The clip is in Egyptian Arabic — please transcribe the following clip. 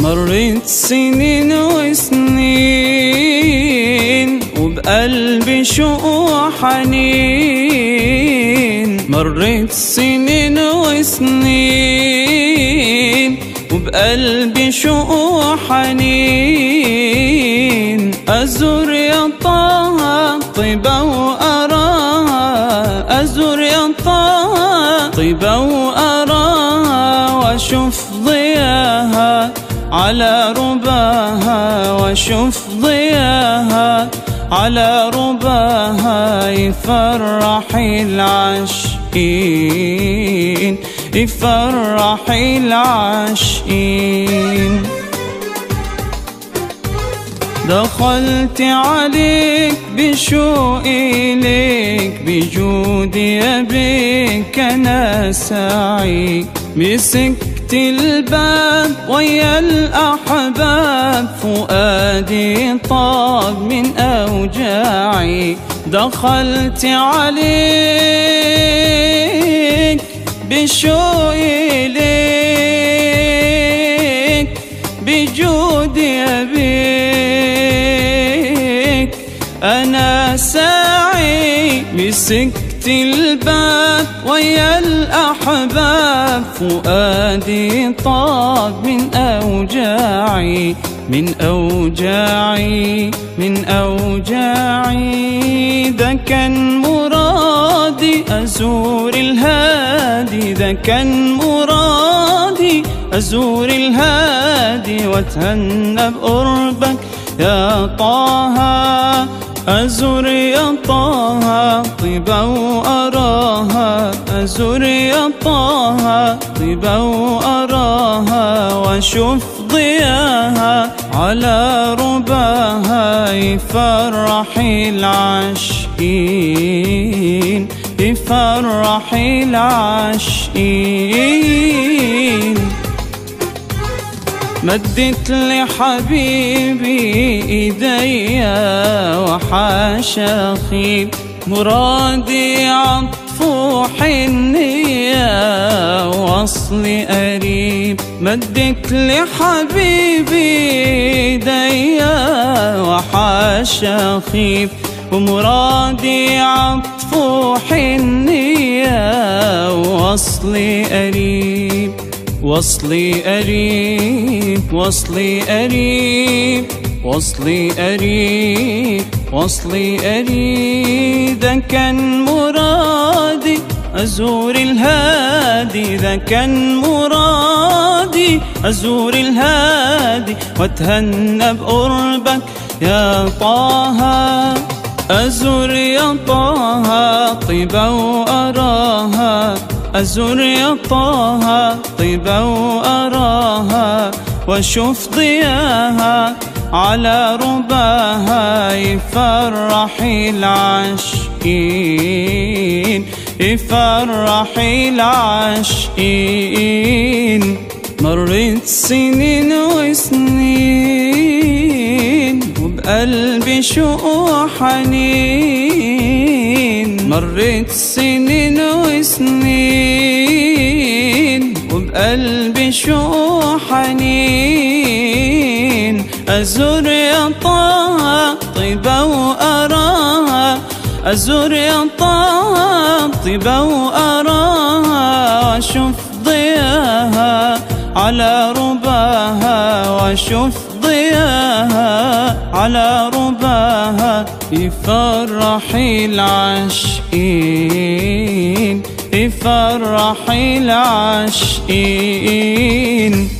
مرت سنين وسنين وبقلبي شوق وحنين مرت سنين وسنين وبقلبي شوق وحنين أزور يا طه طيبة وأراها أزور يا طه طيبة وأراها وأشوف ضياها على رباها وأشوف ضياها على رباها يفرح العاشقين يفرح العاشقين دخلت عليك بشوقي ليك بجودي أبيك أنا سعيد مسكت الباب ويا الأحباب فؤادي طاب من أوجاعي دخلت عليك بشوقي ليك بجودي أبيك أنا ساعي مسكت الباب ويا الأحباب فؤادي طاب من أوجاعي من أوجاعي من أوجاعي ده كان مرادي أزور الهادي ده كان مرادي أزور الهادي وأتهنى بقربك يا طه أزور يا طه طيبة وأراها أزور يا طه طيبة وأراها وأشوف ضياها على رباها يفرح العاشقين يفرح العاشقين مدت لحبيبي ايديا وحاشا خيب مرادي عطف حنية وصلي قريب مدت لحبيبي ايديا وحاشا خيب ومرادي عطف حنية وصلي قريب وصلي قريب وصلي قريب وصلي قريب وصلي قريب ده كان مرادي أزور الهادي ده كان مرادي أزور الهادي وأتهنى بقربك يا طه أزور يا طه طيبة وأراها أزور يا طه طيبة وأراها وأشوف ضياها على رباها يفرح العاشقين يفرح العاشقين مرت سنين وسنين وبقلبي شوق وحنين مرت سنين وسنين وبقلبي شوق حنين أزور يا طه طيبة وأراها أزور يا طه طيبة وأراها وأشوف ضياها على رباها وأشوف ضياها على رباها يفرح العاشقين يفرح العاشقين